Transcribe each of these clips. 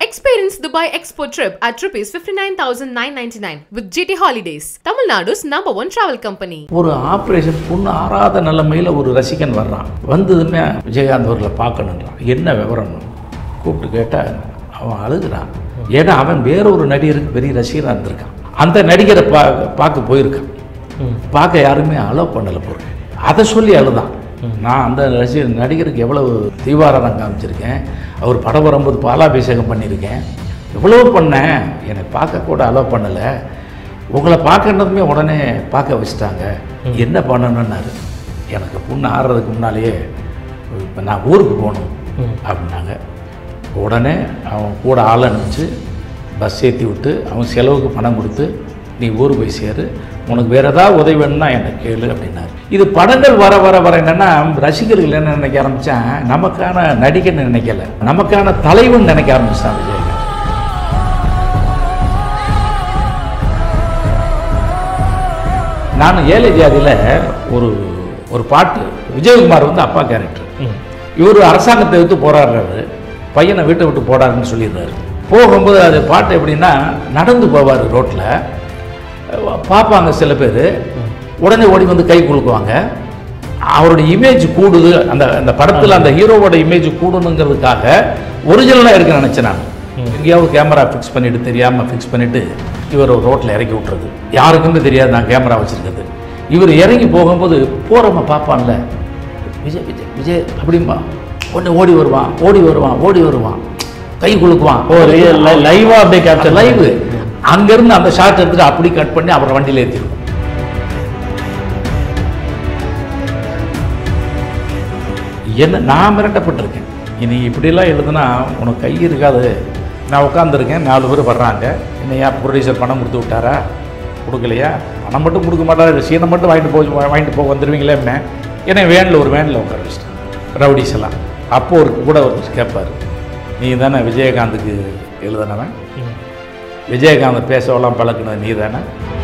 Experience Dubai Expo trip at rupees 59,999 with GT Holidays, Tamil Nadu's number one travel company. ஒரு operation பொண்ணு ஆறாத நிலைமையில் ஒரு ரசிகன் வர்றான் வந்ததுமே விஜயகாந்த் அவர்களை பார்க்கணுன்றான் என்ன விவரம் கூப்பிட்டு கேட்டால் அவன் அழுகுறான் ஏன்னா அவன் வேற ஒரு நடிகருக்கு பெரிய ரசிகராக இருந்திருக்கான் அந்த நடிகரை பா பார்க்க போயிருக்கான் பார்க்க யாருமே அலோவ் பண்ணலை பொருள் அதை சொல்லி அழுதான் நான் அந்த ரசிகர் நடிகருக்கு எவ்வளவு தீவாராதம் காமிச்சிருக்கேன் அவர் படம் வரும்போது பாலாபிஷேகம் பண்ணியிருக்கேன் எவ்வளோ பண்ணேன் என்னை பார்க்க கூட அலோவ் பண்ணலை உங்களை பார்க்கறதுமே உடனே பார்க்க வச்சுட்டாங்க என்ன பண்ணணுன்னாரு எனக்கு புண்ணு ஆடுறதுக்கு முன்னாலேயே இப்போ நான் ஊருக்கு போகணும் அப்படின்னாங்க உடனே அவன் கூட ஆள் அனுப்பிச்சு பஸ் ஏற்றி விட்டு அவன் செலவுக்கு பணம் கொடுத்து நீ ஊர் போய் சேரு உனக்கு வேறு ஏதாவது உதவி வேணும்னா என்னை கேளு அப்படின்னாரு இது படங்கள் வர வர வர என்னென்னா ரசிகர்கள் என்ன நினைக்க ஆரம்பித்தான் நமக்கான நடிகன் நினைக்கல நமக்கான தலைவன் நினைக்க ஆரம்பிச்சான் விஜயகாந்த் நான் ஏழை ஜாதியில் ஒரு ஒரு பாட்டு விஜயகுமார் வந்து அப்பா கேரக்டர் இவர் அரசாங்கத்தை எடுத்து போராடுறாரு பையனை வீட்டை விட்டு போடாருன்னு சொல்லிடுறாரு போகும்போது அது பாட்டு எப்படின்னா நடந்து போவார் ரோட்டில் பார்ப்பாங்க சில பேர் உடனே ஓடி வந்து கை குலுக்குவாங்க அவருடைய இமேஜ் கூடுது அந்த அந்த படத்தில் அந்த ஹீரோவோட இமேஜ் கூடணுங்கிறதுக்காக ஒரிஜினலாக இருக்க நினச்சேன் நான் எங்கேயாவது கேமரா ஃபிக்ஸ் பண்ணிட்டு தெரியாமல் ஃபிக்ஸ் பண்ணிட்டு இவர் ரோட்டில் இறக்கி விட்டுறது யாருக்குமே தெரியாது நான் கேமரா வச்சுருக்கிறது இவர் இறங்கி போகும்போது போகிறவங்க பார்ப்பான்ல விஜய் விஜய் விஜய் அப்படிம்பா உடனே ஓடி வருவான் ஓடி வருவான் ஓடி வருவான் கை குலுக்குவான் ஓ லைவா அப்படியே கேப்சர் லைவ் அங்கேருந்து அந்த ஷாட் எடுத்துட்டு அப்படி கட் பண்ணி அவரை வண்டியில் ஏற்றிருக்கும் என்ன நான் மிரட்டப்பட்டிருக்கேன் இனி இப்படிலாம் எழுதுனா உனக்கு கை இருக்காது நான் உட்காந்துருக்கேன் நாலு பேர் வர்றாங்க என்னையா ப்ரொடியூசர் பணம் கொடுத்து விட்டாரா கொடுக்கலையா பணம் மட்டும் கொடுக்க மாட்டாரு சீனை மட்டும் வாங்கிட்டு போய் வாங்கிட்டு போக வந்துடுவீங்களே என்ன என்னை வேனில் ஒரு வேனில் உட்கார வச்சிட்டேன் ரவுடிஸ் எல்லாம் அப்போ ஒரு கூட ஒரு கேட்பார் நீ தானே விஜயகாந்துக்கு எழுதுனவன் விஜயகாந்த் பேசவெல்லாம் பழக்கினது நீ தானே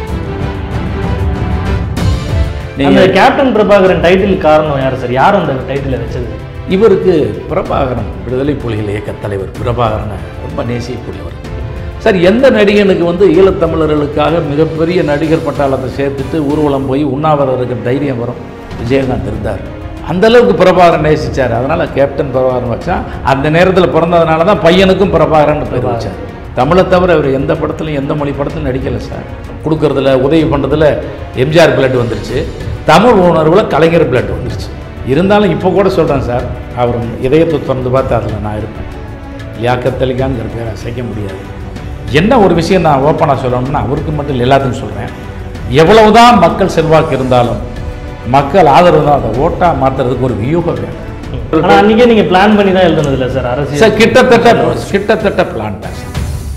அந்த நீங்கள் கேப்டன் பிரபாகரன் டைட்டில் காரணம் யார் சார் யார் அந்த டைட்டிலை வச்சது இவருக்கு பிரபாகரன் விடுதலை புலிகள் இயக்க தலைவர் பிரபாகரனை ரொம்ப நேசிக்கக்கூடியவர் சார் எந்த நடிகனுக்கு வந்து ஈழத்தமிழர்களுக்காக மிகப்பெரிய நடிகர் பட்டாளத்தை சேர்த்துட்டு ஊர்வலம் போய் உண்ணாவிரதற்கு தைரியம் வரும் விஜயகாந்த் இருந்தார் அந்த அளவுக்கு பிரபாகரன் நேசிச்சார் அதனால கேப்டன் பிரபாகரன் வச்சான் அந்த நேரத்தில் பிறந்ததுனால தான் பையனுக்கும் பிரபாகரன் பேர் வச்சார் தமிழை தவிர அவர் எந்த படத்துலையும் எந்த மொழி படத்திலும் நடிக்கலை சார் கொடுக்கறதுல உதவி பண்ணுறதுல எம்ஜிஆர் பிளட் வந்துருச்சு தமிழ் உணர்வில் கலைஞர் பிளட் வந்துருச்சு இருந்தாலும் இப்போ கூட சொல்கிறேன் சார் அவர் இதயத்தை திறந்து பார்த்து அதில் நான் இருப்பேன் லியாக்கத் அலிகான்ங்கிற பேரை அசைக்க முடியாது என்ன ஒரு விஷயம் நான் ஓப்பனாக சொல்லணும்னா அவருக்கு மட்டும் இல்லை, எல்லாத்துக்கும் சொல்கிறேன் எவ்வளவுதான் மக்கள் செல்வாக்கு இருந்தாலும் மக்கள் ஆதரவு தான் அதை ஓட்டாக மாற்றுறதுக்கு ஒரு வியூகம் வேணும் ஆனா அன்னைக்கே நீங்க பிளான் பண்ணி தான் எழுதுனது இல்லை சார் அரசியல் சார் கிட்டத்தட்ட கிட்டத்தட்ட பிளான் தான் சார்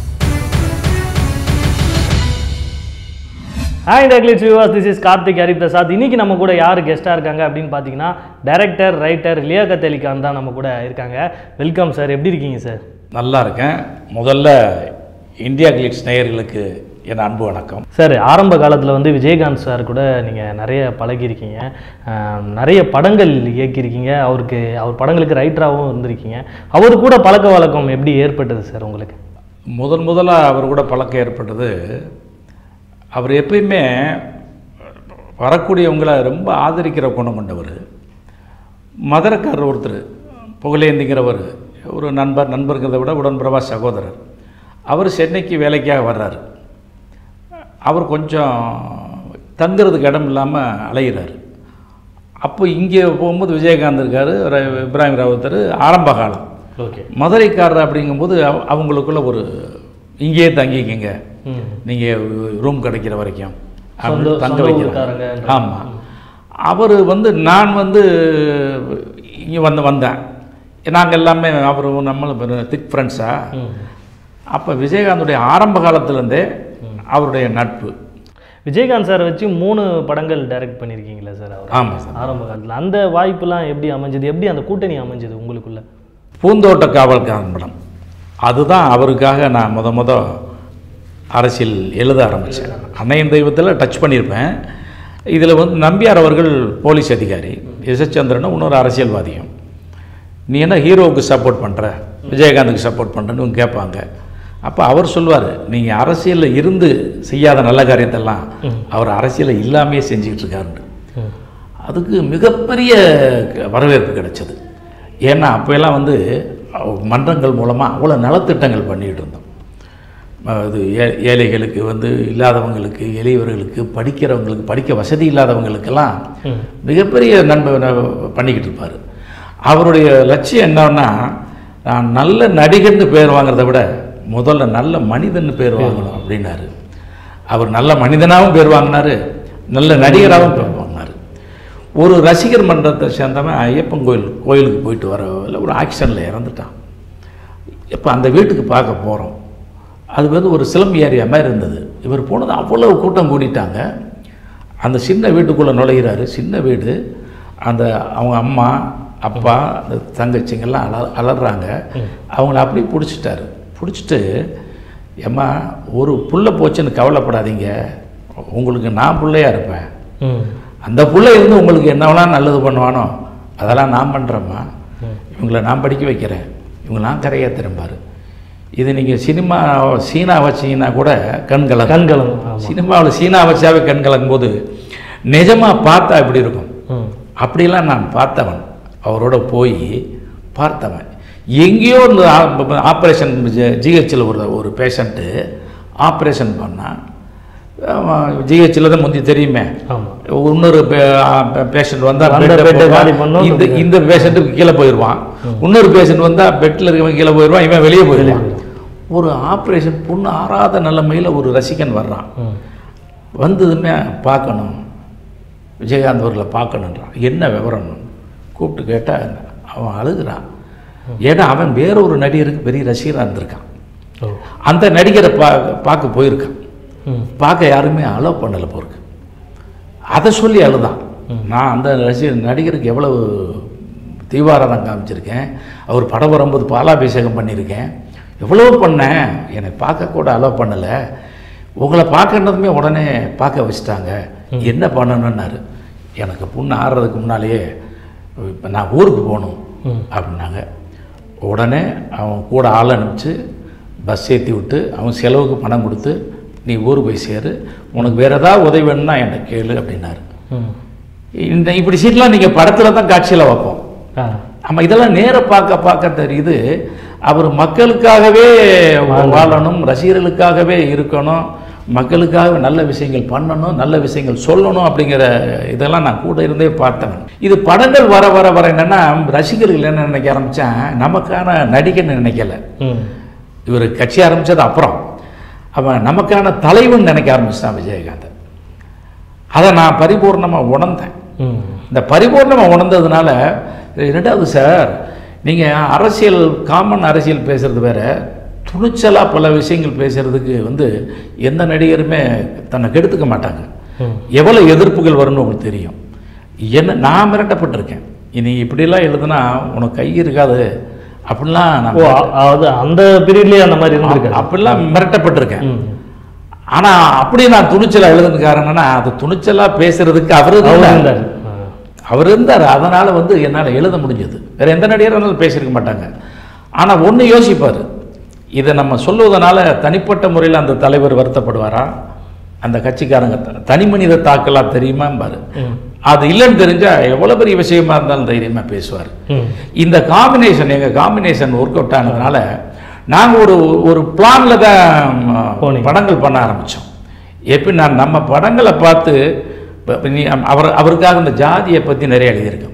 ஹாய் டக்லிட்ஸ் viewers this is Karthik Hari Prasad இன்னைக்கு நம்ம கூட யார் கெஸ்ட்டாக இருக்காங்க அப்படின்னு பார்த்தீங்கன்னா டைரக்டர் ரைட்டர் லியாகத் அலிகான் தான் நம்ம கூட இருக்காங்க வெல்கம் சார் எப்படி இருக்கீங்க சார் நல்லா இருக்கேன் முதல்ல இந்தியா கிளிக்ஸ் நேயர்களுக்கு என் அன்பு வணக்கம் சார் ஆரம்ப காலத்தில் வந்து விஜயகாந்த் சார் கூட நீங்கள் நிறைய பழகியிருக்கீங்க ஆஹ், நிறைய படங்கள் இயக்கியிருக்கீங்க அவருக்கு அவர் படங்களுக்கு ரைட்டராகவும் இருந்திருக்கீங்க அவர் கூட பழக்க வழக்கம் எப்படி ஏற்பட்டது சார் உங்களுக்கு முதன் முதலாக அவர் கூட பழக்கம் ஏற்பட்டது அவர் எப்பயுமே வரக்கூடியவங்களை ரொம்ப ஆதரிக்கிற குணம் கொண்டவர் மதுரக்காரர் ஒருத்தர் புகழேந்திங்கிறவர் ஒரு நண்பர் நண்பர்கிறத விட உடன்பிரபா சகோதரர் அவர் சென்னைக்கு வேலைக்காக வர்றாரு அவர் கொஞ்சம் தங்குறதுக்கு இடம் இல்லாமல் அலைகிறார் அப்போ இங்கே போகும்போது விஜயகாந்த் இருக்கார் இப்ராஹிம் ராவுத்தர் ஆரம்ப காலம் ஓகே மதுரைக்காரர் அப்படிங்கும்போது அவ- அவங்களுக்குள்ள ஒரு இங்கேயே தங்கிக்கங்க ம் நீங்கள் ரூம் கிடைக்கிற வரைக்கும் சொந்த- அப்படின்னு தங்க சொந்த வைக்கிறாங்க ஊர்க்காரங்க. ஆமாம் அவர் வந்து நான் வந்து இங்கே வந்து வந்தேன் நாங்கள் எல்லாமே அவர் நம்மளும் திக் ஃப்ரெண்ட்ஸா ம் அப்போ விஜயகாந்துடைய ஆரம்ப காலத்துலேருந்தே அவருடைய நட்பு விஜயகாந்த் சார் வச்சு மூணு படங்கள் டைரக்ட் பண்ணியிருக்கீங்களா சார் அவர் ஆமாம் சார் ஆரம்ப காலத்தில் அந்த வாய்ப்புலாம் எப்படி அமைஞ்சது எப்படி அந்த கூட்டணி அமைஞ்சது உங்களுக்குள்ள பூந்தோட்ட காவல்காரன் படம் அதுதான் அவருக்காக நான் முத முத அரசியல் எழுத ஆரம்பித்தேன் அன்னையன் தெய்வத்தில் டச் பண்ணியிருப்பேன் இதில் வந்து நம்பியார் அவர்கள் போலீஸ் அதிகாரி எஸ் எஸ் சந்திரன் இன்னொரு அரசியல்வாதியும் நீ என்ன ஹீரோவுக்கு சப்போர்ட் பண்ணுற விஜயகாந்துக்கு சப்போர்ட் பண்ணுறேன்னு இவங்க கேட்பாங்க அப்போ அவர் சொல்லுவார் நீங்கள் அரசியலில் இருந்து செய்யாத நல்ல காரியத்தெல்லாம் அவர் அரசியலில் இல்லாமையே செஞ்சுக்கிட்டு இருக்காருன்னு ம். அதுக்கு மிகப்பெரிய க- வரவேற்பு கிடைச்சது ஏன்னா அப்போயெல்லாம் வந்து அஹ், மன்றங்கள் மூலமாக அவ்வளோ நலத்திட்டங்கள் பண்ணிகிட்டு இருந்தோம் அஹ், இது ஏ ஏழைகளுக்கு வந்து இல்லாதவங்களுக்கு எளியவர்களுக்கு படிக்கிறவங்களுக்கு படிக்க வசதி இல்லாதவங்களுக்கெல்லாம் மிகப்பெரிய நன்மை ந- பண்ணிக்கிட்டு இருப்பார் அவருடைய லட்சியம் என்னன்னா நான் நல்ல நடிகர்னு பேர் வாங்குறத விட முதல்ல நல்ல மனிதன்னு பேர் வாங்கணும் அப்படின்னாரு அவர் நல்ல மனிதனாகவும் பேர் வாங்கினாரு நல்ல நடிகராகவும் பேர் வாங்கினார் ஒரு ரசிகர் மன்றத்தை சேர்ந்தவன் ஐயப்பன் கோயில் கோயிலுக்கு போயிட்டு வர ஒரு ஆக்சிடெண்ட்டில் இறந்துட்டான் இப்போ அந்த வீட்டுக்கு பார்க்க போகிறோம் அது வந்து ஒரு சிலம்பு ஏரியா மாதிரி இருந்தது இவர் போனது அவ்வளவு கூட்டம் கூட்டிட்டாங்க அந்த சின்ன வீட்டுக்குள்ளே நுழையிறாரு சின்ன வீடு அந்த அவங்க அம்மா அப்பா அந்த தங்கச்சிங்கெல்லாம் அல அலறாங்க அவங்கள அப்படியே பிடிச்சிட்டாரு பிடிச்சிட்டு ஏம்மா ஒரு புள்ள போச்சுன்னு கவலைப்படாதீங்க உங்களுக்கு நான் பிள்ளையா இருப்பேன் ம் அந்த புள்ள இருந்து உங்களுக்கு என்னவெல்லாம் நல்லது பண்ணுவானோ அதெல்லாம் நான் பண்ணுறேம்மா இவங்கள நான் படிக்க வைக்கிறேன் இவங்க நான் கரையேற்றுறேன் இது நீங்கள் சினிமா சீனா வச்சீங்கன்னா கூட கண் கலங்க கண்களும் ஆமாம் சினிமாவில் சீனா வச்சாவே கண் கலங்கும் போது நிஜமாக பார்த்தா இப்படி இருக்கும் ம் அப்படிலாம் நான் பார்த்தவன் அவரோட போய் பார்த்தவன் எங்கேயோ ஒரு ஆப்ரேஷன் ஜிஹெச்சில் ஒரு ஒரு பேஷண்ட்டு ஆப்ரேஷன் பண்ணான் ஜிஹெச்சில் தான் முந்தி தெரியுமே ஆமாம் இன்னொரு பேஷண்ட் வந்தா வந்த bed-அ bed-அ போடுவான். காலி பண்ணணும், இந்த இந்த பேஷண்ட்டுக்கு கீழே போயிடுவான் இன்னொரு பேஷண்ட் வந்தா பெட்டில் இருக்கவன் கீழே போயிடுவான் இவன் வெளியே போயிடுவான் ஒரு ஆப்ரேஷன் பொண்ணு ஆறாத நிலைமையில் ஒரு ரசிகன் வர்றான் ம் வந்ததுமே பார்க்கணும் விஜயகாந்த் அவர்களை பார்க்கணுன்றான் என்ன விவரம் கூப்பிட்டு கேட்டால் அவன் அழுகுறான் ஏன்னா அவன் வேற ஒரு நடிகருக்கு பெரிய ரசிகராக இருந்திருக்கான் ஓ அந்த நடிகரை பா பார்க்க போயிருக்கான் ம் பார்க்க யாருமே அலோவ் பண்ணலை போருக்கு அதை சொல்லி அழுதான் நான் அந்த ரசிகர் நடிகருக்கு எவ்வளவு தீவாராதம் காமிச்சிருக்கேன் அவர் படம் வரும்போது பாலாபிஷேகம் பண்ணியிருக்கேன் எவ்வளோ பண்ணேன் என்னை பார்க்க கூட அலோவ் பண்ணலை உங்களை பார்க்கறதுமே உடனே பார்க்க வச்சுட்டாங்க என்ன பண்ணணுன்னாரு எனக்கு புண்ணு ஆறுறதுக்கு முன்னாலேயே இப்போ நான் ஊருக்கு போகணும் அப்படின்னாங்க உடனே அவன் கூட ஆள் அனுப்பிச்சு பஸ் ஏற்றி விட்டு அவன் செலவுக்கு பணம் கொடுத்து நீ ஊர் போய் சேரு உனக்கு வேறு ஏதாவது உதவி வேணும்னா என்கிட்ட கேளு அப்படின்னாரு ம் இந்த இப்படி சீட்லாம் நீங்கள் படத்தில் தான் காட்சியில் வைப்போம் ஆ நம்ம இதெல்லாம் நேர பார்க்க பார்க்க தெரியுது அவர் மக்களுக்காகவே வாழணும் ரசிகர்களுக்காகவே இருக்கணும் மக்களுக்காக நல்ல விஷயங்கள் பண்ணணும் நல்ல விஷயங்கள் சொல்லணும் அப்படிங்கிற இதெல்லாம் நான் கூட இருந்தே பார்த்தேன் இது படங்கள் வர வர வர என்னன்னா ரசிகர்கள் என்ன நினைக்க ஆரம்பித்தேன் நமக்கான நடிகன்னு நினைக்கல ம் இவர் கட்சி ஆரம்பித்தது அப்புறம் அவன் நமக்கான தலைவன் நினைக்க ஆரம்பிச்சிட்டான் விஜயகாந்த் அதை நான் பரிபூர்ணமாக உணர்ந்தேன் ம் இந்த பரிபூர்ணமாக உணர்ந்ததுனால ரெண்டாவது சார் நீங்கள் அரசியல் காமன் அரசியல் பேசுறது வேற துணிச்சலாக பல விஷயங்கள் பேசுறதுக்கு வந்து எந்த நடிகருமே தன்னை கெடுத்துக்க மாட்டாங்க ம். எவ்வளோ எதிர்ப்புகள் வரும்னு உங்களுக்கு தெரியும் என்ன நான் மிரட்டப்பட்டிருக்கேன் இனி இப்படிலாம் எழுதுனா உனக்கு கை இருக்காது அப்படிலாம் நான் ஓ அ- அது அந்த பீரியட்லயே அந்த மாதிரி இருந்திருக்காரு அப்படிலாம் மிரட்டப்பட்டிருக்கேன் ம் ஆனா அப்படி நான் துணிச்சலா எழுதுன காரணம்னா அது துணிச்சலா பேசுறதுக்கு அவரு அவர் இருந்தார். இருந்தார் ஆ. அவர் இருந்தார் அதனால வந்து என்னால் எழுத முடிஞ்சது வேற எந்த நடிகரும் இருந்தாலும் பேசியிருக்க மாட்டாங்க ஆனா ஒண்ணு யோசிப்பார் இதை நம்ம சொல்லுவதனால தனிப்பட்ட முறையில் அந்த தலைவர் வருத்தப்படுவாரா அந்த கட்சிக்காரங்க த- தனி மனித தாக்கலா தெரியுமாம்பாரு ம் அது இல்லைன்னு தெரிஞ்சா எவ்வளவு பெரிய விஷயமா இருந்தாலும் தைரியமா பேசுவார் ம் இந்த காம்பினேஷன் எங்க காம்பினேஷன் ஒர்க் அவுட் ஆனதுனால நாங்க ஒரு ஒரு பிளான்ல தான் போனீங்க. படங்கள் பண்ண ஆரம்பிச்சோம் எப்படி நான் நம்ம படங்களை பார்த்து இப்ப நீ அவர் அவருக்காக இந்த ஜாதியை பத்தி நிறைய எழுதியிருக்கோம்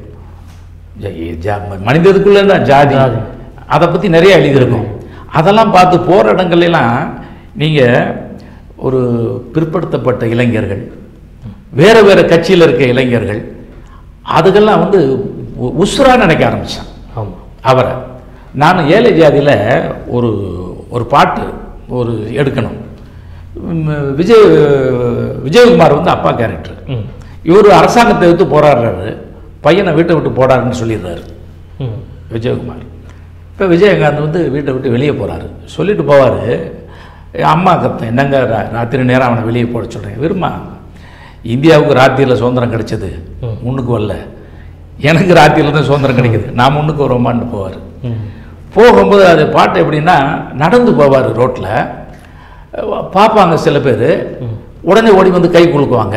ஜ- ஜா- மனிதருக்குள்ள தான் ஜாதி ஜாதி. அதை பத்தி நிறைய எழுதியிருக்கோம் அதெல்லாம் பார்த்து போற இடங்கள்லாம் நீங்க ஒரு பிற்படுத்தப்பட்ட இளைஞர்கள் வேற வேற கட்சியில் இருக்க இளைஞர்கள் அதுக்கெல்லாம் வந்து உ- உசுரா நினைக்க ஆரம்பிச்சான் ஆமா அவரை நான் ஏழை ஜாதியில் ஒரு ஒரு பாட்டு ஒரு எடுக்கணும் உம், விஜய் விஜயகுமார் வந்து அப்பா கேரக்டர் ம் இவர் அரசாங்கத்தை எடுத்து போராடுறாரு பையனை வீட்டை விட்டு போடாருன்னு சொல்லிடுறாரு ம் விஜயகுமார் இப்போ விஜயகாந்த் வந்து வீட்டை விட்டு வெளியே போகிறாரு சொல்லிட்டு போவார் அம்மா கத்தேன் என்னங்க ரா- ராத்திரி நேரம் அவனை வெளியே போட சொல்கிறேன் விரும்மா இந்தியாவுக்கு ராத்திரியில் சுதந்திரம் கிடைச்சது முன்னுக்கு வரல எனக்கு ராத்திரியில் தான் சுதந்திரம் கிடைக்குது நான் முன்னுக்கு வருவோமான்னு போவார் ம் போகும்போது அது பாட்டு எப்படின்னா நடந்து போவார் ரோட்டில் பார்ப்பாங்க சில பேர் உடனே ஓடி வந்து கை குலுக்குவாங்க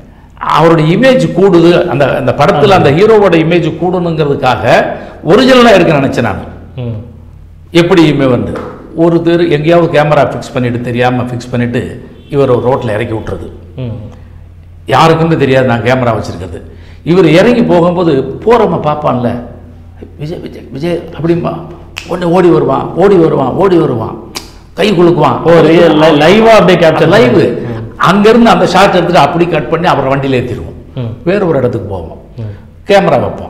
அவருடைய இமேஜ் கூடுது அந்த அந்த படத்தில் அந்த ஹீரோவோட இமேஜ் கூடணுங்கிறதுக்காக ஒரிஜினலாக இருக்க நினச்சேன் நான் ம் எப்படியுமே வந்து ஒரு தெரு எங்கேயாவது கேமரா ஃபிக்ஸ் பண்ணிட்டு தெரியாமல் ஃபிக்ஸ் பண்ணிட்டு இவர் ரோட்டில் இறக்கி விட்டுறது ம் யாருக்குமே தெரியாது நான் கேமரா வச்சிருக்கிறது இவர் இறங்கி போகும்போது போகிறவங்க பார்ப்பான்ல விஜய் விஜய் விஜய் அப்படிம்பா உடனே ஓடி வருவான் ஓடி வருவான் ஓடி வருவான் கை குலுக்குவான் ஓ ரியல் லைவா அப்படியே கேப்சர் லைவ் அங்கேருந்து அந்த ஷாட் எடுத்துட்டு அப்படி கட் பண்ணி அப்புறம் வண்டியில் ஏற்றிடுவோம் ம். வேற ஒரு இடத்துக்கு போவோம் கேமரா வைப்போம்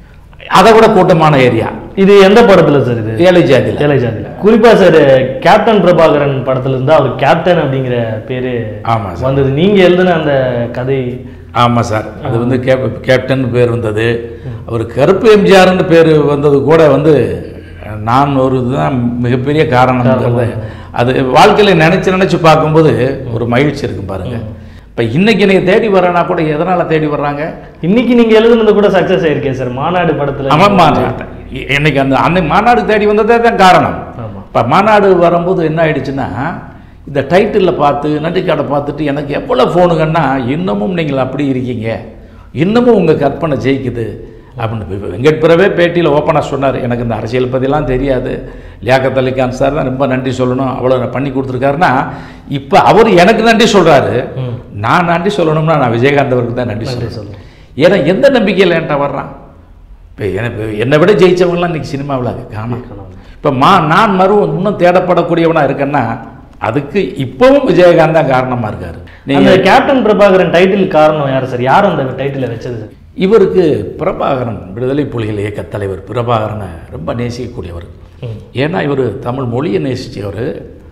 அதை விட கூட்டமான ஏரியா இது எந்த படத்துல சார் இது ஏழை ஜாதியில் ஏழை ஜாதியில குறிப்பா சார் கேப்டன் பிரபாகரன் படத்துல இருந்து அவர் கேப்டன் அப்படிங்கிற பேரு ஆமாம் சார் வந்தது நீங்க எழுதின அந்த கதை ஆமாம் சார் அது வந்து கேப் கேப்டன் பேர் வந்தது அவர் கருப்பு எம்ஜிஆர்னு பேர் வந்தது கூட வந்து நான் ஒரு இதுதான் மிகப்பெரிய காரணம் அது வாழ்க்கையில் நினச்சி நினச்சி பார்க்கும்போது ஒரு மகிழ்ச்சி இருக்கும் பாருங்க இப்போ இன்னைக்கு நீங்கள் தேடி வரேன்னா கூட எதனால் தேடி வர்றாங்க இன்னைக்கு நீங்க எழுதுனது கூட சக்சஸ் ஆயிருக்கே சார் மாநாடு படத்துல அவன் மாநாடு இன்னைக்கு அந்த அன்னை மாநாடு தேடி வந்ததே தான் காரணம் ஆமா இப்போ மாநாடு வரும்போது என்ன ஆயிடுச்சுன்னா இந்த டைட்டிலில் பார்த்து நன்றிக்காடை பார்த்துட்டு எனக்கு எவ்வளோ ஃபோனுங்கன்னா இன்னமும் நீங்கள் அப்படி இருக்கீங்க இன்னமும் உங்கள் கற்பனை ஜெயிக்குது அப்படின்னு இப்ப வெங்கட் பிரவே பேட்டியில் ஓப்பனாக சொன்னார் எனக்கு இந்த அரசியல் பற்றிலாம் தெரியாது லியாக்கத் அலி கான் சார் தான் ரொம்ப நன்றி சொல்லணும் அவ்வளோ பண்ணி கொடுத்துருக்காருன்னா இப்போ அவர் எனக்கு நன்றி சொல்கிறாரு ம். நான் நன்றி சொல்லணும்னா நான் விஜயகாந்த் அவருக்கு தான் நன்றி நன்றி சொல்லணும் சொல்லுங்க ஏன்னா எந்த நம்பிக்கையில் என்கிட்ட வர்றான் இப்போ எனக்கு என்னை விட ஜெயிச்சவங்கலாம் இன்னைக்கு சினிமாவில் காணும் இப்போ மா நான் மறு இன்னும் தேடப்படக்கூடியவனா இருக்கேன்னா அதுக்கு இப்பவும் விஜயகாந்த் தான் காரணமாக இருக்காரு அந்த நீங்கள் கேப்டன் பிரபாகரன் டைட்டில் காரணம் யார் சார் யார் அந்த டைட்டிலை வச்சது சார் இவருக்கு பிரபாகரன் விடுதலை புலிகள் இயக்க தலைவர் பிரபாகரனை ரொம்ப நேசிக்கக்கூடியவர் ம். ஏன்னா இவர் தமிழ் மொழியை நேசித்தவர்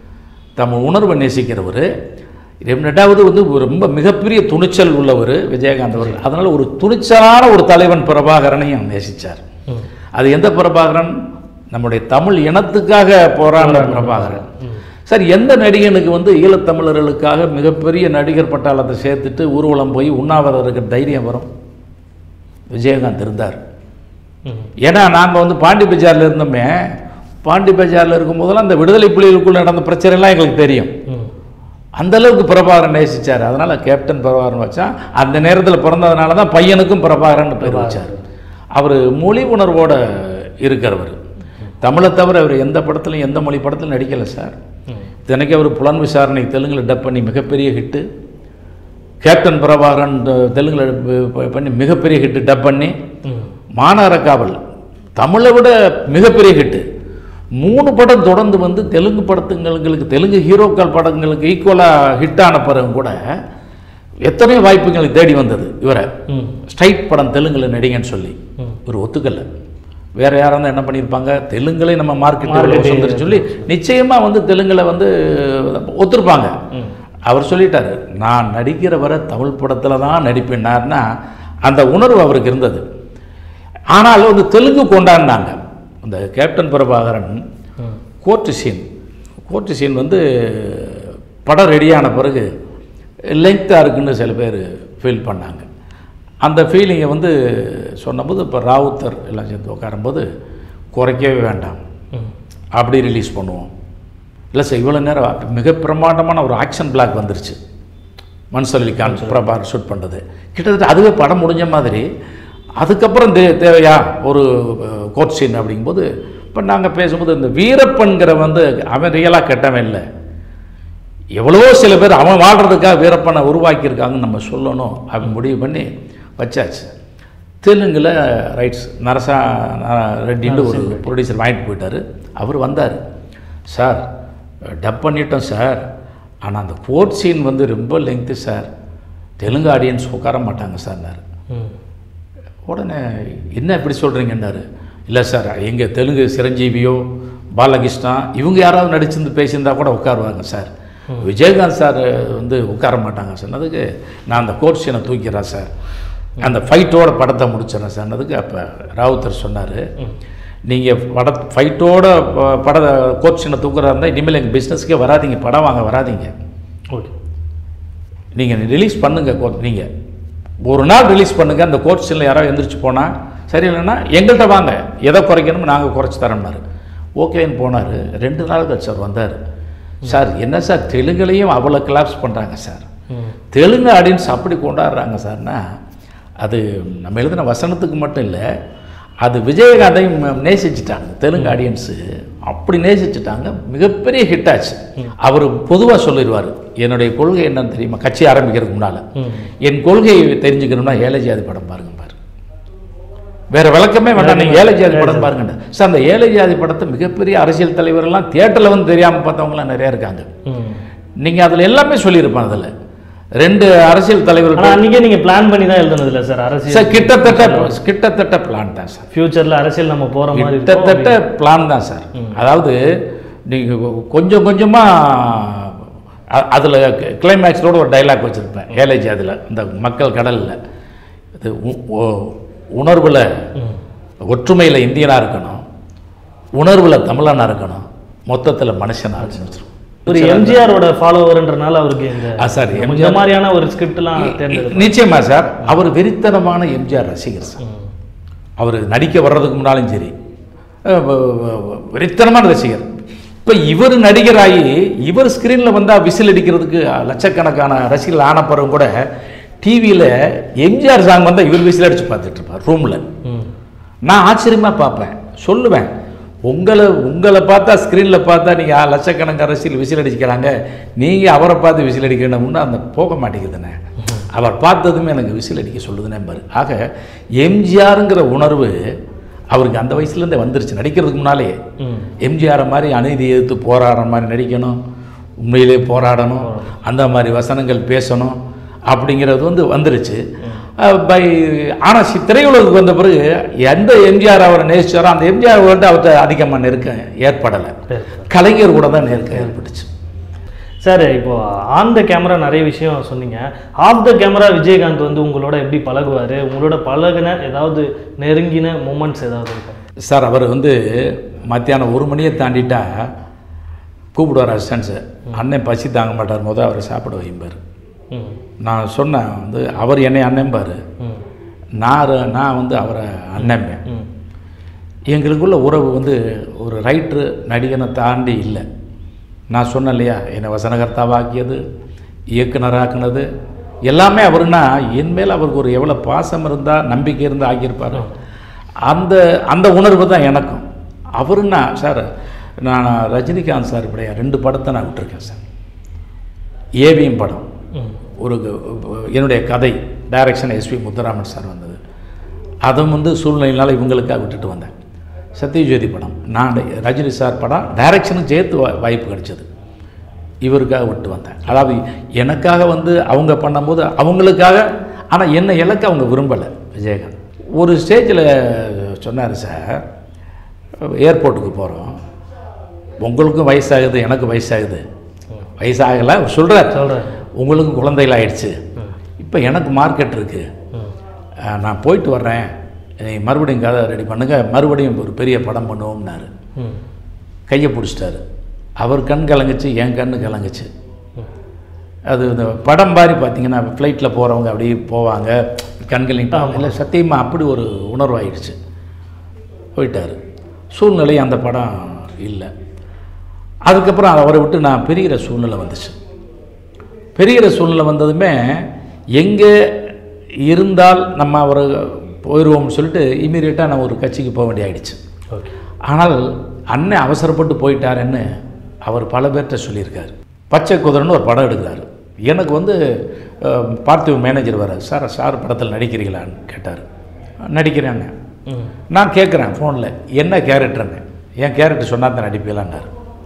தமிழ் உணர்வை நேசிக்கிறவர் ரெண்டாவது வந்து ஒரு ரொம்ப மிகப்பெரிய துணிச்சல் உள்ளவர் விஜயகாந்த் அவர்கள் அதனால் ஒரு துணிச்சலான ஒரு தலைவன் பிரபாகரனையும் நேசித்தார் ம். அது எந்த பிரபாகரன் நம்முடைய தமிழ் இனத்துக்காக போராடின பிரபாகரன் சார் எந்த நடிகனுக்கு வந்து ஈழத்தமிழர்களுக்காக மிகப்பெரிய நடிகர் பட்டாளத்தை சேர்த்துட்டு ஊர்வலம் போய் உண்ணாவிரதம் இருக்கிற தைரியம் வரும் விஜயகாந்த் இருந்தார் ம். ஏன்னா நாங்கள் வந்து பாண்டி பஜாரில் இருந்தோமே பாண்டி பஜாரில் இருக்கும்போதெல்லாம் அந்த விடுதலை புலிகளுக்குள்ள நடந்த பிரச்சனைலாம் எங்களுக்கு தெரியும் ம். அந்த அளவுக்கு பிரபாகரன் நேசிச்சார் அதனால கேப்டன் பிரபாகரன் வச்சான் அந்த நேரத்தில் பிறந்ததுனால தான் பையனுக்கும் பிரபாகரன் பேர் வச்சார் அவர் மொழி உணர்வோட இருக்கிறவர் தமிழை தவிர அவர் எந்த படத்துலையும் எந்த மொழி படத்திலும் நடிக்கலை சார் ம். தினைக்கு அவர் புலன் விசாரணை தெலுங்கில் டப் பண்ணி மிகப்பெரிய ஹிட்டு கேப்டன் பிரபாகரன் தெலுங்கில் பண்ணி மிகப்பெரிய ஹிட்டு டப் பண்ணி ம். மாநகர காவல் தமிழை விட மிகப்பெரிய ஹிட்டு மூணு படம் தொடர்ந்து வந்து தெலுங்கு படத்துங்களுக்கு தெலுங்கு ஹீரோக்கள் படங்களுக்கு ஈக்குவலாக ஹிட்டான பிறகு கூட எத்தனையோ வாய்ப்புகள் தேடி வந்தது இவரை ம். ஸ்ட்ரைட் படம் தெலுங்கில் நடிகன்னு சொல்லி ம். இவர் ஒத்துக்கல வேற யாராக இருந்தால் என்ன பண்ணியிருப்பாங்க தெலுங்குலே நம்ம மார்க்கெட் Market வந்துட்டு சொல்லி நிச்சயமாக வந்து தெலுங்கில் வந்து ஒத்துருப்பாங்க ம். அவர் சொல்லிட்டாரு நான் நடிக்கிற வரை தமிழ் படத்தில் தான் நடிப்பேன்னார்னா அந்த உணர்வு அவருக்கு இருந்தது ஆனால் வந்து தெலுங்கு கொண்டாடினாங்க இந்த கேப்டன் பிரபாகரன் ம். கோர்ட்டு சீன் கோர்ட்டு சீன் வந்து படம் ரெடியான பிறகு லெங்க்த்தாக இருக்குன்னு சில பேர் ஃபீல் பண்ணாங்க அந்த ஃபீலிங்கை வந்து சொன்னபோது இப்போ ராவுத்தர் எல்லாம் சேர்ந்து உட்காரும்போது குறைக்கவே வேண்டாம் ம். அப்படி ரிலீஸ் பண்ணுவோம் இல்லை சார் இவ்வளோ நேரம் மிக பிரமாண்டமான ஒரு ஆக்ஷன் பிளாக் வந்துருச்சு மன்சூர் அலி கான் பிரபார் ஷூட் பண்ணுறது கிட்டத்தட்ட அதுவே படம் முடிஞ்ச மாதிரி அதுக்கப்புறம் தே தேவையா ஒரு கோர்ட் சீன் அப்படிங்கும்போது இப்போ நாங்கள் பேசும்போது இந்த வீரப்பன்கிற வந்து அவன் ரியலாக கெட்டவன் இல்லை எவ்வளவோ சில பேர் அவன் வாழ்கிறதுக்காக வீரப்பனை உருவாக்கியிருக்காங்கன்னு நம்ம சொல்லணும் அப்படின்னு முடிவு பண்ணி வச்சாச்சு தெலுங்கில் ரைட்ஸ் நரசா ந- ரெட்டின்னு ஒரு ப்ரொடியூசர் வாங்கிட்டு போயிட்டார் அவர் வந்தார் சார் டப் பண்ணிட்டோம் சார் ஆனால் அந்த கோர்ட் சீன் வந்து ரொம்ப லெங்க்த்து சார் தெலுங்கு ஆடியன்ஸ் உட்கார மாட்டாங்க சார்னார் ம். உடனே என்ன இப்படி சொல்கிறீங்கன்னாரு இல்லை சார் எங்கள் தெலுங்கு சிரஞ்சீவியோ பாலகிருஷ்ணா இவங்க யாராவது நடிச்சிருந்து பேசியிருந்தா கூட உட்காருவாங்க சார் விஜயகாந்த் சார் வந்து உட்கார மாட்டாங்க சொன்னதுக்கு நான் அந்த கோர்ட் சீனை தூக்கிறேன் சார் அந்த ஃபைட்டோட படத்தை முடிச்சிடறேன் சார்னதுக்கு அப்போ ராவுத்தர் சொன்னார் நீங்கள் பட ஃபைட்டோட ப- பட கோர்ட் சீனை தூக்குறதா இருந்தால் இனிமேல் எங்கள் பிஸ்னஸ்க்கே வராதீங்க படம் வாங்க வராதீங்க ஓகே நீங்கள் ரிலீஸ் பண்ணுங்க கோர்ட் நீங்கள் ஒரு நாள் ரிலீஸ் பண்ணுங்க அந்த கோர்ட் சீனில் யாராவது எந்திரிச்சு போனால் சரி இல்லைன்னா எங்கள்கிட்ட வாங்க எதை குறைக்கணுமோ நாங்கள் குறைச்சி தரோம்னாரு ஓகேன்னு போனார் ரெண்டு நாள் கழிச்சு அவர் வந்தார் சார் என்ன சார் தெலுங்குலையும் அவ்வளோ கிளாப்ஸ் பண்ணுறாங்க சார் தெலுங்கு ஆடியன்ஸ் அப்படி கொண்டாடுறாங்க சார்னா அது நம்ம எழுதின வசனத்துக்கு மட்டும் இல்லை அது விஜயகாந்தையும் நேசிச்சிட்டாங்க தெலுங்கு ஆடியன்ஸு அப்படி நேசிச்சிட்டாங்க மிகப்பெரிய ஹிட் ஆச்சு அவர் பொதுவாக சொல்லிடுவார் என்னுடைய கொள்கை என்னன்னு தெரியுமா கட்சி ஆரம்பிக்கிறதுக்கு முன்னால் என் கொள்கையை தெரிஞ்சுக்கணும்னா ஏழை ஜாதி படம் பாருங்க பாரு வேற விளக்கமே வேண்டாம் நீங்கள் ஏழை ஜாதி படம் பாருங்க சார் அந்த ஏழை ஜாதி படத்தை மிகப்பெரிய அரசியல் தலைவரெல்லாம் தியேட்டரில் வந்து தெரியாமல் பார்த்தவங்களாம் நிறையா இருக்காங்க நீங்கள் அதில் எல்லாமே சொல்லியிருப்பான் அதில் ரெண்டு அரசியல் தலைவர்கள் ஆனால் அன்றைக்கே நீங்கள் பிளான் பண்ணி தான் எழுதுனது இல்லை சார் அரசியல் சார் கிட்டத்தட்ட கிட்டத்தட்ட பிளான் தான் சார் ஃப்யூச்சரில் அரசியல் நம்ம போகிற மாதிரி இருக்கும். கிட்டத்தட்ட பிளான் தான் சார் அதாவது நீங்கள் கொஞ்சம் கொஞ்சமாக அதில் கிளைமேக்ஸோட ஒரு டைலாக் வச்சுருப்பேன் ஏழை ஜாதியில் இந்த மக்கள் கடலில் இது உணர்வில் ஒற்றுமையில் இந்தியனாக இருக்கணும் உணர்வில் தமிழனாக இருக்கணும் மொத்தத்தில் மனுஷனாக இருக்கணும் ஒரு எம்ஜிஆரோட ஃபாலோவர்ன்றனால அவருக்கு இந்த ஆ, சார், இந்த மாதிரியான ஒரு ஸ்கிரிப்ட்லாம் தேர்ந்தெடுத்து நிச்சயமா சார் அவர் வெறித்தனமான எம்ஜிஆர் ரசிகர் சார் அவர் நடிக்க வர்றதுக்கு முன்னாலும் சரி அஹ் வ- வ- வ- வெறித்தனமான ரசிகர் இப்போ இவர் நடிகராகி இவர் ஸ்க்ரீனில் வந்தால் விசில் அடிக்கிறதுக்கு லட்சக்கணக்கான ரசிகர்கள் ஆன பிறகு கூட டிவியில் எம்ஜிஆர் சாங் வந்தால் இவர் விசில் அடித்து பார்த்துட்டு இருப்பார் ரூமில் நான் ஆச்சரியமாக பார்ப்பேன் சொல்லுவேன் உங்களை உங்களை பார்த்தா ஸ்க்ரீனில் பார்த்தா நீங்கள் லட்சக்கணக்கான ரசிகர்கள் விசில் அடிக்கிறாங்க நீங்கள் அவரை பார்த்து விசில் அடிக்கணும்னு அந்த போக மாட்டேங்குதுண்ணே அவர் பார்த்ததுமே எனக்கு விசில் அடிக்க சொல்லுதுனே பாரு ஆக எம்ஜிஆருங்கிற உணர்வு அவருக்கு அந்த வயசுலேருந்தே வந்துருச்சு நடிக்கிறதுக்கு முன்னாலே எம்ஜிஆரை மாதிரி அநீதி எதிர்த்து போராடுற மாதிரி நடிக்கணும் உண்மையிலே போராடணும் அந்த மாதிரி வசனங்கள் பேசணும் அப்படிங்கிறது வந்து வந்துருச்சு பை ஆனால் சி திரையுலகுக்கு வந்த பிறகு எந்த எம்ஜிஆர் அவரை நேசிச்சாரோ அந்த எம்ஜிஆர் வந்து அவர்கிட்ட அதிகமாக நெருக்கம் ஏற்படலை கலைஞர் கூட தான் நெருக்கம் ஏற்பட்டுச்சு சார் இப்போ ஆன் த கேமரா நிறைய விஷயம் சொன்னீங்க ஆஃப் த கேமரா விஜயகாந்த் வந்து உங்களோட எப்படி பழகுவார் உங்களோட பழகுன ஏதாவது நெருங்கின மூமெண்ட்ஸ் ஏதாவது இருக்கும் சார் அவர் வந்து மத்தியானம் ஒரு மணியை தாண்டிட்டா கூப்பிடுவார் அசிஸ்டன்ஸு அண்ணன் பசி தாங்க மாட்டார் முத அவரை சாப்பிட வைம்பார் ம் நான் சொன்னேன் வந்து அவர் என்னை அண்ணன்பார் ம் நான் ர- நான் வந்து அவரை அண்ணன்பேன் ம் எங்களுக்குள்ள உறவு வந்து ஒரு ரைட்ரு நடிகனை தாண்டி இல்லை நான் சொன்னேன் இல்லையா என்னை வசனகர்த்தாவாக்கியது இயக்குனராக்குனது எல்லாமே அவருன்னா என் மேல் அவருக்கு ஒரு எவ்வளோ பாசம் இருந்தால் நம்பிக்கை இருந்தால் ஆக்கியிருப்பார் அந்த அந்த உணர்வு தான் எனக்கும் அவருன்னா சார் நான் ரஜினிகாந்த் சார் இப்படியா ரெண்டு படத்தை நான் விட்டுருக்கேன் சார் ஏவிஎம் படம் ம் ஒரு என்னுடைய கதை டைரக்ஷன் எஸ்பி முத்துராமன் சார் வந்தது அதுவும் வந்து சூழ்நிலையினால இவங்களுக்காக விட்டுட்டு வந்தேன் சத்யஜோதி படம் நான் ட- ரஜினி சார் படம் டைரக்ஷனும் சேர்த்து வா- வாய்ப்பு கிடைச்சது இவருக்காக விட்டு வந்தேன் அதாவது எனக்காக வந்து அவங்க பண்ணும்போது அவங்களுக்காக ஆனால் என்ன இலக்கு அவங்க விரும்பலை விஜயகாந்த் ஒரு ஸ்டேஜில் சொன்னார் சார் ஏர்போர்ட்டுக்கு போகிறோம் உங்களுக்கும் வயசாகுது எனக்கு வயசாகுது வயசாகலை சொல்கிறார் சொல்கிறேன் உங்களுக்கு குழந்தைகள் ஆயிடுச்சு இப்போ எனக்கு மார்க்கெட் இருக்குது நான் போயிட்டு வர்றேன் நீ மறுபடியும் கதை ரெடி பண்ணுங்க மறுபடியும் ஒரு பெரிய படம் பண்ணுவோம்னாரு ம் கையை பிடிச்சிட்டாரு அவர் கண் கலங்குச்சு என் கண்ணு கலங்குச்சு அது இந்த படம் மாதிரி பார்த்தீங்கன்னா ஃப்ளைட்டில் போகிறவங்க அப்படியே போவாங்க கண்கள் இல்லை சத்தியமாக அப்படி ஒரு உணர்வாயிடுச்சு போயிட்டார் சூழ்நிலை அந்த படம் இல்லை அதுக்கப்புறம் அவரை விட்டு நான் பிரிகிற சூழ்நிலை வந்துச்சு பெரிகிற சூழ்நிலை வந்ததுமே எங்கே இருந்தால் நம்ம அவரை போயிடுவோம்னு சொல்லிட்டு இமீடியட்டாக நான் ஒரு கட்சிக்கு போக வேண்டிய ஆயிடுச்சு ஓகே ஆனால் அண்ணன் அவசரப்பட்டு போயிட்டாருன்னு அவர் பல பேர்கிட்ட சொல்லியிருக்காரு பச்சை குதிரைன்னு ஒரு படம் எடுக்கிறாரு எனக்கு வந்து அஹ், பார்த்திவ மேனேஜர் வர சார் சார் படத்தில் நடிக்கிறீங்களான்னு கேட்டார் நடிக்கிறேன்னு ம் நான் கேட்குறேன் ஃபோனில் என்ன கேரக்டர்னு என் கேரக்டர் சொன்னா தான் நடிப்பீங்களான்னாரு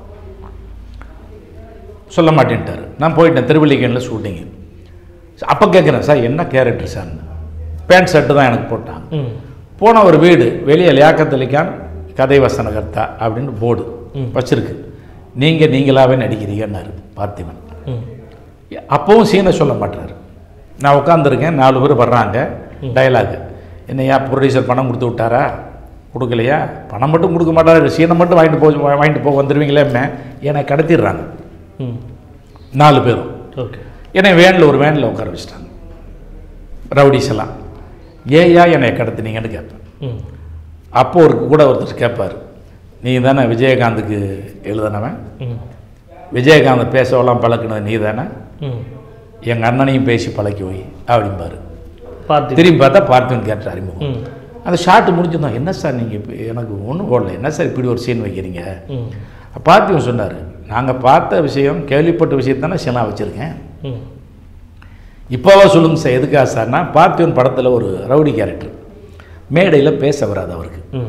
சொல்ல மாட்டேன்ட்டார் நான் போயிட்டேன் திருவள்ளிக்கேணில் ஷூட்டிங்கு அப்போ கேட்குறேன் சார் என்ன கேரக்டர் சார்னு பேண்ட் ஷர்ட்டு தான் எனக்கு போட்டாங்க ம் போன ஒரு வீடு வெளியே லியாக்கத்தலிக்கான் கதை வசனகர்த்தா அப்படின்னு போர்டு வச்சிருக்கு நீங்கள் நீங்களாவே நடிக்கிறீங்கன்னாரு பார்த்திபன் ம் அப்போவும் சீனை சொல்ல மாட்டார் நான் உட்காந்துருக்கேன் நாலு பேர் வர்றாங்க டயலாகு என்னையா ப்ரொடியூசர் பணம் கொடுத்து விட்டாரா கொடுக்கலையா பணம் மட்டும் கொடுக்க மாட்டாரு சீனை மட்டும் வாங்கிட்டு போய் வாங்கிட்டு போக வந்துடுவீங்களேன்னு என்னை கடத்திடுறாங்க ம் நாலு பேரும் ஓகே என்னை வேனில் ஒரு வேனில் உட்கார வச்சிட்டாங்க ரவுடிஸ் எல்லாம் ஏயா என்னை கடத்தினீங்கன்னு கேட்பேன் ம் அப்போ ஒரு கூட ஒருத்தர் கேட்பார் நீ தானே விஜயகாந்துக்கு எழுதினவன் ம் விஜயகாந்த் பேசவெல்லாம் பழக்கினது நீ தானே ம் எங்கள் அண்ணனையும் பேசி பழக்கி வை அப்படிம்பாரு பார்த்து திரும்பி பார்த்தா பார்த்திவன் கேரக்டர் அறிமுகம் ம் அந்த ஷார்ட் முடிஞ்சிருந்தோம் என்ன சார் நீங்கள் இப்போ எனக்கு ஒன்றும் போடல என்ன சார் இப்படி ஒரு சீன் வைக்கிறீங்க ம் பார்த்திவன் சொன்னார் நாங்கள் பார்த்த விஷயம் கேள்விப்பட்ட விஷயத்தானே சீனாக வச்சுருக்கேன் ம் இப்போவா சொல்லுங்க சார் எதுக்காக சார்னா பார்த்திவன் படத்தில் ஒரு ரவுடி கேரக்டர் மேடையில் பேச வராது அவருக்கு ம்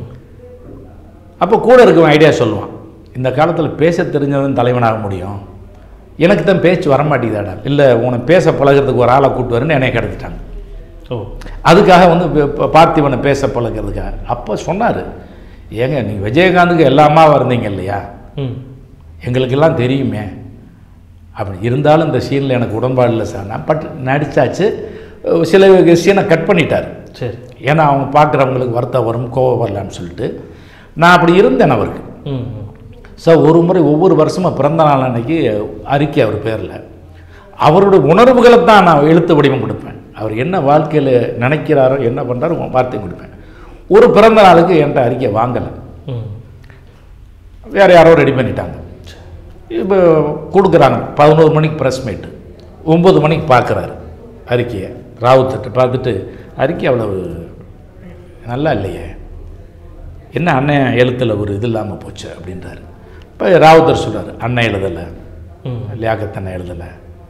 அப்போ கூட இருக்கவன் ஐடியா சொல்லுவான் இந்த காலத்தில் பேச தெரிஞ்சவன் தலைவனாக முடியும் எனக்கு தான் பேச்சு வரமாட்டேங்குதாடா இல்லை உன்னை பேச பழகுறதுக்கு ஒரு ஆளை கூட்டு வரேன்னு என்னை கடத்திட்டாங்க ஓ அதுக்காக வந்து இப்ப- இப்ப பார்த்திபனை பேச பழகிறதுக்காக அப்போ சொன்னார் ஏங்க நீங்கள் விஜயகாந்துக்கு எல்லாமா இருந்தீங்க இல்லையா ம் எங்களுக்கெல்லாம் தெரியுமே அப்படி இருந்தாலும் இந்த சீனில் எனக்கு உடன்பாடு இல்லை சார் நான் பட் நடித்தாச்சு சில சீனை கட் பண்ணிட்டார் சரி ஏன்னா அவங்க பார்க்குறவங்களுக்கு வருத்தம் வரும் கோவம் வரலான்னு சொல்லிட்டு நான் அப்படி இருந்தேன் அவருக்கு ம் ம் ஸோ ஒரு முறை ஒவ்வொரு வருஷமும் பிறந்த நாள் அன்னைக்கு அறிக்கை அவர் பேரில் அவருடைய உணர்வுகளை தான் நான் எழுத்து வடிவம் கொடுப்பேன் அவர் என்ன வாழ்க்கையில் நினைக்கிறாரோ என்ன பண்ணுறாரோ வார்த்தை கொடுப்பேன் ஒரு பிறந்த நாளுக்கு என்கிட்ட அறிக்கை வாங்கலை ம் வேறு யாரோ ரெடி பண்ணிட்டாங்க இப்போ கொடுக்குறாங்க பதினோரு மணிக்கு ப்ரெஸ் மீட்டு ஒம்பது மணிக்கு பார்க்குறாரு அறிக்கையை ராவுத்திட்ட பார்த்துட்டு அறிக்கை அவ்வளவு நல்லா இல்லையே என்ன அண்ணன் எழுத்தில் ஒரு இது இல்லாமல் போச்சு அப்படின்றாரு இப்போ ராவுத்தர் சொல்றாரு அண்ணன் எழுதலை ம் லியாக்கத்தண்ணன் எழுதலை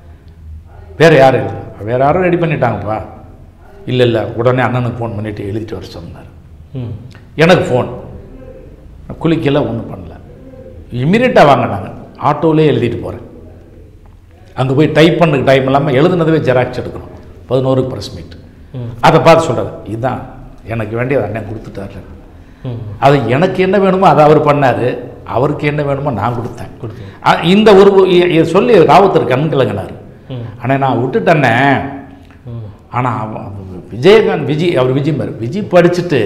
வேறு யாரும் எழுதலை வேறு யாரும் ரெடி பண்ணிட்டாங்கப்பா இல்லை இல்லை உடனே அண்ணனுக்கு ஃபோன் பண்ணிவிட்டு எழுதிட்டு வர சொன்னார் ம் எனக்கு ஃபோன் நான் குளிக்கல ஒன்றும் பண்ணல இமீடியட்டாக வாங்கினாங்க ஆட்டோவிலே எழுதிட்டு போகிறேன் அங்கே போய் டைப் பண்ணுறதுக்கு டைம் இல்லாமல் எழுதுனதவே ஜெராக்ஸ் எடுக்கணும் பதினோருக்கு ப்ரெஸ் மீட் ம். அதை பார்த்து சொல்கிறார் இதுதான் எனக்கு வேண்டியது அண்ணன் கொடுத்துட்டாரு ம் அது எனக்கு என்ன வேணுமோ அதை அவர் பண்ணார் அவருக்கு என்ன வேணுமோ நான் கொடுத்தேன் கொடுத்தீங்க அ, இந்த ஒரு இ- இதை சொல்லி ராவுத்தர் கண் கலங்கினார் ம் ஆனால் நான் விட்டுட்டேன்னே ம் ஆனால் அவன் விஜயகாந்த் விஜய் அவர் விஜய் பாரு விஜய் படிச்சுட்டு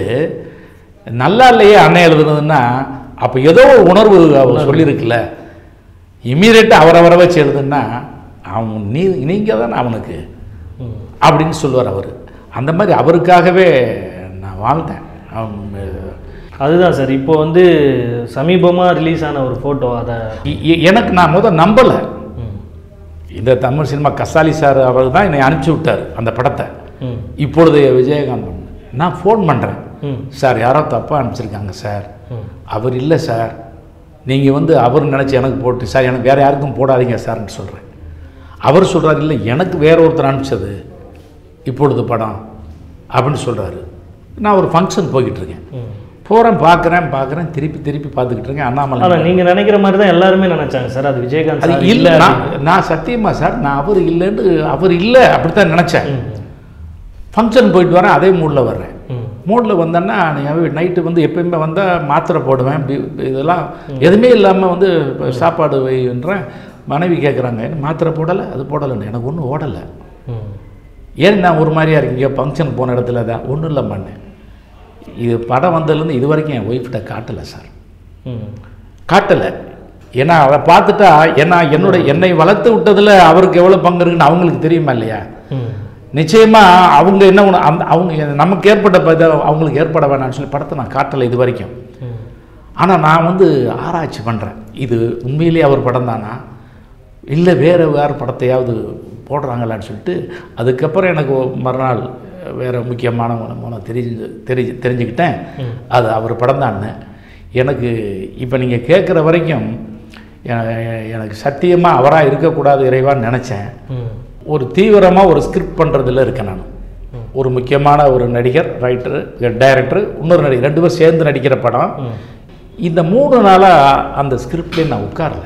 நல்லா இல்லையே அண்ணன் எழுதுனதுன்னா அப்போ ஏதோ ஒரு உணர்வு அவர் சொல்லியிருக்குல்ல இம்மீடியட்டாக அவரை வச்சு எழுதுன்னா அவன் நீ நீங்கள் தானே அவனுக்கு ம் அப்படின்னு சொல்லுவார் அவர் அந்த மாதிரி அவருக்காகவே நான் வாழ்ந்தேன் அவன், அதுதான் சார் இப்போ வந்து சமீபமாக ரிலீஸ் ஆன ஒரு ஃபோட்டோ அதை இ- இ- எனக்கு நான் முத நம்பலை ம் இந்த தமிழ் சினிமா கசாலி சார் அவர் தான் என்னை அனுப்பிச்சி விட்டார் அந்த படத்தை ம் இப்பொழுது விஜயகாந்த் பண்ண. நான் ஃபோன் பண்ணுறேன் ம் சார் யாரோ தப்பாக அனுப்பிச்சிருக்காங்க சார் ம் அவர் இல்லை சார் நீங்கள் வந்து அவர் நினச்சி எனக்கு போட்டு சார் எனக்கு வேறு யாருக்கும் போடாதீங்க சார்னு சொல்கிறேன் அவர் சொல்கிறாரு இல்லை எனக்கு வேற ஒருத்தர் அனுப்பிச்சது இப்பொழுது படம் அப்படின்னு சொல்கிறாரு நான் ஒரு ஃபங்க்ஷன் போய்கிட்டு இருக்கேன் ம் போகிறேன் பார்க்குறேன் பார்க்குறேன் திருப்பி திருப்பி பார்த்துக்கிட்டு இருக்கேன் அண்ணாமலை ஆனால் நீங்கள் நினைக்கிற மாதிரி தான் எல்லாருமே நினைச்சாங்க சார் அது விஜயகாந்த் அது சார் இல்லை இல்லை நான் நான் சத்தியமா சார் நான் அவர் இல்லைன்னு அவர் இல்லை அப்படித்தான் நினச்சேன் ம் ஃபங்க்ஷன் போயிட்டு வரேன் அதே மூடில் வர்றேன் ம் மூடில் வந்தேன்னா நைட்டு வந்து எப்பயுமே வந்தால் மாத்திரை போடுவேன் பி- இதெல்லாம் எதுவுமே இல்லாமல் வந்து இப்ப சாப்பாடு வைன்றேன் மனைவி கேட்குறாங்க என்ன மாத்திரை போடலை அது போடலைன்னு எனக்கு ஒன்றும் ஓடலை ம் ஏன் நான் ஒரு மாதிரியா இருக்கீங்க ஃபங்க்ஷன் போன இடத்துல தான் ஒன்றும் இல்லை பண்ணேன் இது படம் வந்ததுலேருந்து இது வரைக்கும் என் ஒய்ஃப்கிட்ட காட்டலை சார் ம் காட்டலை ஏன்னா அதை பார்த்துட்டா ஏன்னா என்னோட என்னை வளர்த்து விட்டதில் அவருக்கு எவ்வளோ பங்கு இருக்குன்னு அவங்களுக்கு தெரியுமா இல்லையா ம் நிச்சயமா அவங்க என்ன ஒண்ணு- அந்த அவங்க நமக்கு ஏற்பட்ட பத அவங்களுக்கு ஏற்பட வேணாம்னு சொல்லி படத்தை நான் காட்டலை இது வரைக்கும் ம் ஆனால் நான் வந்து ஆராய்ச்சி பண்ணுறேன் இது உண்மையிலேயே அவர் படம் தானா இல்லை வேறு வேறு படத்தையாவது போடுறாங்களான்னு சொல்லிட்டு அதுக்கப்புறம் எனக்கு ஒ- மறுநாள் வேறு முக்கியமான மூலம் தெரிஞ்சு தெரிஞ்சு தெரிஞ்சுக்கிட்டேன் அது அவர் படம் தான் எனக்கு இப்போ நீங்கள் கேட்குற வரைக்கும் எ- எனக்கு சத்தியமாக அவராக இருக்கக்கூடாது இறைவான்னு நினச்சேன் ம் ஒரு தீவிரமாக ஒரு ஸ்கிரிப்ட் பண்ணுறதுல இருக்கேன் நான் ஒரு முக்கியமான ஒரு நடிகர் ரைட்டரு டைரக்டர் இன்னொரு நடிகர் ரெண்டு பேரும் சேர்ந்து நடிக்கிற படம் ம் இந்த மூணு நாளாக அந்த ஸ்கிரிப்ட்லேயே நான் உட்காரல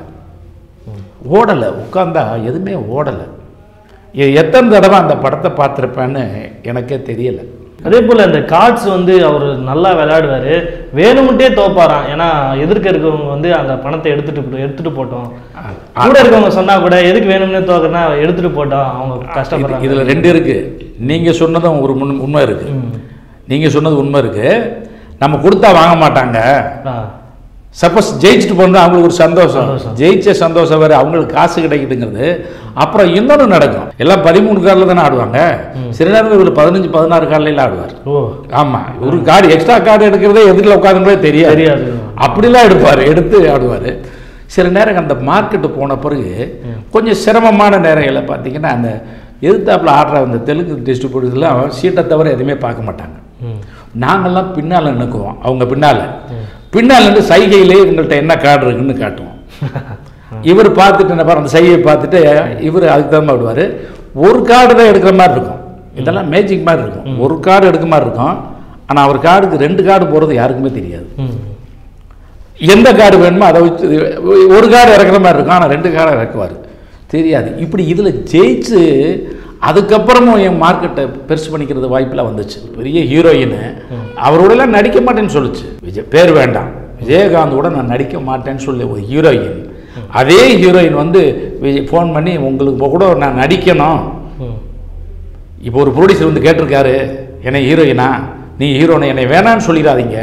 ஓடலை உட்கார்ந்தா எதுவுமே ஓடலை எ- எத்தனை தடவை அந்த படத்தை பார்த்துருப்பேன்னு எனக்கே தெரியலை அதே போல் இந்த கார்ட்ஸ் வந்து அவர் நல்லா விளையாடுவார் வேணும்ட்டே தோப்பாராம் ஏன்னா எதிர்க்க இருக்கவங்க வந்து அந்த பணத்தை எடுத்துட்டு போ- எடுத்துட்டு போட்டோம் கூட இருக்கவங்க சொன்னா கூட எதுக்கு வேணும்னே தோக்குறனா எடுத்துட்டு போட்டோம் அவங்க கஷ்டப்படுறாங்க இதில் ரெண்டு இருக்குது நீங்கள் சொன்னதும் ஒரு முன் உண்மை இருக்குது ம். நீங்கள் சொன்னது உண்மை இருக்குது நம்ம கொடுத்தா வாங்க மாட்டாங்க ஆ சப்போஸ் ஜெயிச்சுட்டு போனால் அவங்களுக்கு ஒரு சந்தோஷம் ஜெயிச்ச சந்தோஷம் வேறு அவங்களுக்கு காசு கிடைக்குதுங்கிறது அப்புறம் இன்னொன்று நடக்கும் எல்லாம் பதிமூணு காரில் தானே ஆடுவாங்க சில நேரம் இவர் பதினஞ்சு பதினாறு கார்லையில் ஆடுவார் ஓ ஆமாம் ஒரு கார்டு எக்ஸ்ட்ரா கார்டு எடுக்கிறதே எதிரில் உட்காந்துங்களே தெரியாது தெரியாது அப்படிலாம் எடுப்பார் எடுத்து ஆடுவார் சில நேரம் அந்த மார்க்கெட்டு போன பிறகு கொஞ்சம் சிரமமான நேரங்களில் பார்த்தீங்கன்னா அந்த எதிர்த்தாப்புல ஆடுற அந்த தெலுங்கு டிஸ்ட்ரிபியூட்டர்ஸ்லாம் சீட்டை தவிர எதுவுமே பார்க்க மாட்டாங்க ம் நாங்கள்லாம் பின்னால் நிற்குவோம் அவங்க பின்னால் பின்னால் நின்று சைகையிலே இவங்கள்ட்ட என்ன கார்டு இருக்குன்னு காட்டுவோம் இவர் பார்த்துட்டு என்ன பாரு, அந்த சைகையை பார்த்துட்டு இவர் அதுக்கு தகுந்த மாதிரி விடுவார் ஒரு கார்டு தான் எடுக்கிற மாதிரி இருக்கும் இதெல்லாம் மேஜிக் மாதிரி இருக்கும் ஒரு கார்டு எடுக்க மாதிரி இருக்கும் ஆனால் அவர் கார்டுக்கு ரெண்டு கார்டு போகிறது யாருக்குமே தெரியாது ம் எந்த கார்டு வேணுமோ அதை வச்சு ஒரு கார்டு இறக்குற மாதிரி இருக்கும் ஆனால் ரெண்டு கார்டு இறக்குவார் தெரியாது இப்படி இதில் ஜெயிச்சு அதுக்கப்புறமும் என் மார்க்கெட்டை பெருசு பண்ணிக்கிறது வாய்ப்பெல்லாம் வந்துச்சு பெரிய ஹீரோயின் அவரோடலாம் நடிக்க மாட்டேன்னு சொல்லுச்சு விஜய் பேர் வேண்டாம் விஜயகாந்தோட நான் நடிக்க மாட்டேன்னு சொல்லி ஒரு ஹீரோயின் அதே ஹீரோயின் வந்து விஜய் ஃபோன் பண்ணி உங்களுக்கு கூட நான் நடிக்கணும் ம் இப்போ ஒரு ப்ரொடியூசர் வந்து கேட்டிருக்காரு என்னை ஹீரோயினா நீ ஹீரோனை என்னை வேணான்னு சொல்லிடாதீங்க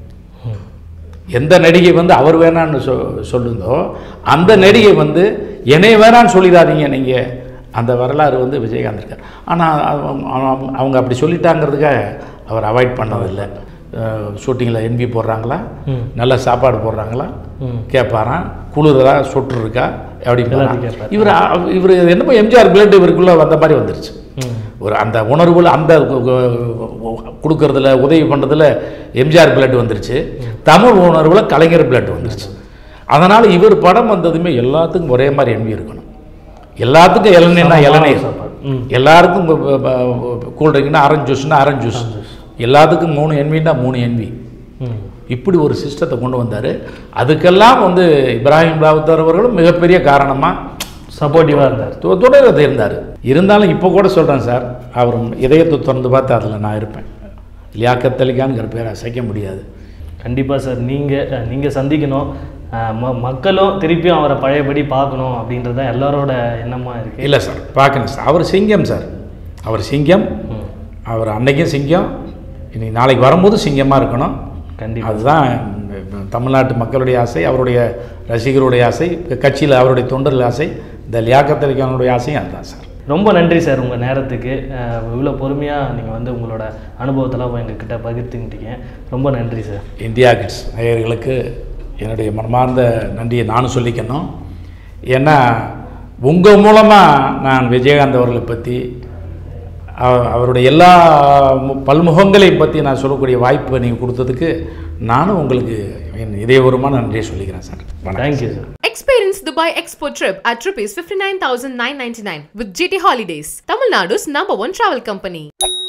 எந்த நடிகை வந்து அவர் வேணான்னு சொ சொல்லுந்தோ அந்த நடிகை வந்து என்னை வேணான்னு சொல்லிடாதீங்க நீங்கள் அந்த வரலாறு வந்து விஜயகாந்த் இருக்கார் ஆனால் அவங்க அப்படி சொல்லிட்டாங்கிறதுக்காக அவர் அவாய்ட் பண்ணதில்லை ஷூட்டிங்கில் என்பி போடுறாங்களா ம். நல்ல சாப்பாடு போடுறாங்களா ம். கேட்பாராம் குளிரதா சொட்டு இருக்கா அப்படி எல்லாத்தையும் கேட்பாரு. இவர் இவர் என்னமோ எம்ஜிஆர் பிளட் இவருக்குள்ளே வந்த மாதிரி வந்துருச்சு ம் ஒரு அந்த உணர்வுல அந்த கு- கு- கொடுக்கறதுல உதவி பண்ணுறதுல எம்ஜிஆர் பிளட் வந்துருச்சு தமிழ் உணர்வுல கலைஞர் பிளட் வந்துருச்சு அதனால் இவர் படம் வந்ததுமே எல்லாத்துக்கும் ஒரே மாதிரி எண்ணி இருக்கணும் எல்லாத்துக்கும் இளநீர்னா இளநீர் சாப்பாடு. ம் எல்லாருக்கும் கூல் ட்ரிங்க்னா ஆரஞ்சு ஜூஸ்னா ஆரஞ்சு ஜூஸ் எல்லாத்துக்கும் மூணு என்வின்னா மூணு என்வி ம் இப்படி ஒரு சிஸ்டத்தை கொண்டு வந்தார் அதுக்கெல்லாம் வந்து இப்ராஹிம் ராவுத்தர் அவர்களும் மிகப்பெரிய காரணமாக சப்போர்ட்டிவாக இருந்தார் து- துணைரத்தை இருந்தார் இருந்தாலும் இப்போ கூட சொல்கிறேன் சார் அவர் இதயத்தை திறந்து பார்த்து அதில் நான் இருப்பேன் லியாக்கத் அலிகான்ங்கிற பேரை அசைக்க முடியாது கண்டிப்பாக சார் நீங்கள் நீங்கள் சந்திக்கணும் அஹ் ம மக்களும் திருப்பியும் அவரை பழையபடி பார்க்கணும் அப்படின்றது தான் எல்லாரோட எண்ணமாக இருக்குது இல்லை சார் பார்க்கணும் சார் அவர் சிங்கம் சார் அவர் சிங்கம் அவர் அன்னைக்கும் சிங்கம் இன்னைக்கு நாளைக்கு வரும்போது சிங்கமாக இருக்கணும் கண்டிப்பாக அதுதான் தமிழ்நாட்டு மக்களுடைய ஆசை அவருடைய ரசிகருடைய ஆசை கட்சியில் அவருடைய தொண்டர்கள் ஆசை இந்த லியாக்கத் அலிகானுடைய ஆசையும் அதுதான் சார் ரொம்ப நன்றி சார் உங்கள் நேரத்துக்கு அஹ் இவ்வளோ பொறுமையாக நீங்கள் வந்து உங்களோட அனுபவத்தெல்லாம் எங்ககிட்ட பகிர்ந்துக்கிட்டீங்க ரொம்ப நன்றி சார் இந்தியா கிட்ஸ் நேயர்களுக்கு என்னுடைய மனமார்ந்த நன்றியை நானும் சொல்லிக்கணும் ஏன்னா உங்கள் மூலமாக நான் விஜயகாந்த் அவர்களை பற்றி அவ- அவருடைய எல்லா மு- பல்முகங்களையும் பற்றி நான் சொல்லக்கூடிய வாய்ப்பு நீங்கள் கொடுத்ததுக்கு நானும் உங்களுக்கு என் இதயபூர்வமான நன்றியை சொல்லிக்கிறேன் சார் வணக்கம் thank you sir Experience Dubai Expo trip at rupees 59,999 with GT Holidays, Tamil Nadu's number one travel company.